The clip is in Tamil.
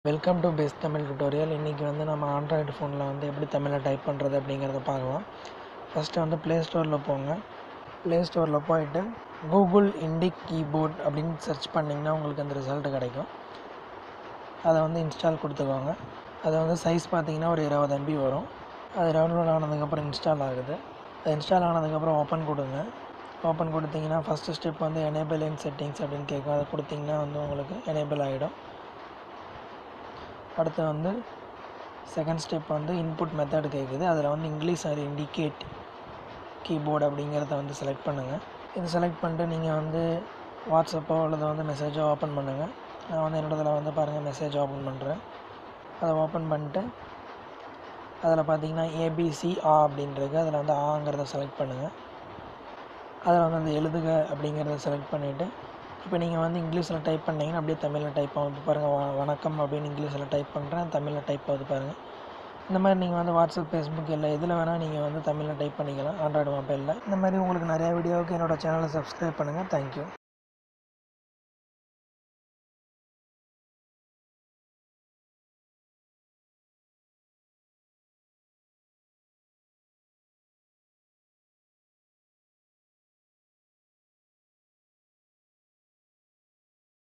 welcome to best Tamil tutorial இன்றைக்கி வந்து நம்ம ஆண்ட்ராய்டு ஃபோனில் வந்து எப்படி தமிழில் டைப் பண்ணுறது அப்படிங்கிறத பார்க்கலாம் ஃபஸ்ட்டு வந்து ப்ளே ஸ்டோரில் போங்க ப்ளே ஸ்டோரில் போயிட்டு கூகுள் இண்டிக் கீபோர்ட் அப்படின்னு சர்ச் பண்ணிங்கன்னா உங்களுக்கு அந்த ரிசல்ட் கிடைக்கும் அதை வந்து இன்ஸ்டால் கொடுத்துக்கோங்க அது வந்து சைஸ் பார்த்தீங்கன்னா ஒரு இருபது எம்பி வரும் அது டவுன்லோட் ஆனதுக்கப்புறம் இன்ஸ்டால் ஆகுது அது இன்ஸ்டால் ஆனதுக்கப்புறம் ஓப்பன் கொடுங்க ஓப்பன் கொடுத்தீங்கன்னா ஃபஸ்ட்டு ஸ்டெப் வந்து எனேபிள் இன் செட்டிங்ஸ் அப்படின்னு கேட்கும் அதை கொடுத்தீங்கன்னா வந்து உங்களுக்கு எனேபிள் ஆகிடும் அடுத்து வந்து செகண்ட் ஸ்டெப் வந்து இன்புட் மெத்தட் கேட்குது அதில் வந்து இங்கிலீஷ் அது இண்டிகேட் கீபோர்டு அப்படிங்கிறத வந்து செலக்ட் பண்ணுங்கள் இது செலக்ட் பண்ணிட்டு நீங்கள் வந்து வாட்ஸ்அப்போ அல்லது வந்து மெசேஜோ ஓப்பன் பண்ணுங்கள் நான் வந்து என்னோடதில் வந்து பாருங்கள் மெசேஜ் ஓப்பன் பண்ணுறேன் அதை ஓப்பன் பண்ணிட்டு அதில் பார்த்தீங்கன்னா ஏபிசி ஆ அப்படின்றது அதில் வந்து ஆங்கிறத செலக்ட் பண்ணுங்கள் அதில் வந்து அந்த எழுதுக அப்படிங்கிறத செலக்ட் பண்ணிவிட்டு இப்போ நீங்கள் வந்து இங்கிலீஷில் டைப் பண்ணிங்கன்னா அப்படியே தமிழில் டைப் ஆகும் இப்போ பாருங்கள் வ வணக்கம் அப்படின்னு இங்கிலீஷில் டைப் பண்ணுறேன் தமிழில் டைப் ஆகுது பாருங்கள் இந்த மாதிரி நீங்கள் வந்து வாட்ஸ்அப் ஃபேஸ்புக் இல்லை எதில் வேணால் நீங்கள் வந்து தமிழில் டைப் பண்ணிக்கலாம் ஆண்ட்ராய்டு மொபைலில் இந்த மாதிரி உங்களுக்கு நிறையா வீடியோவுக்கு என்னோடய சேனலை சப்ஸ்கிரைப் பண்ணுங்கள் தேங்க்யூ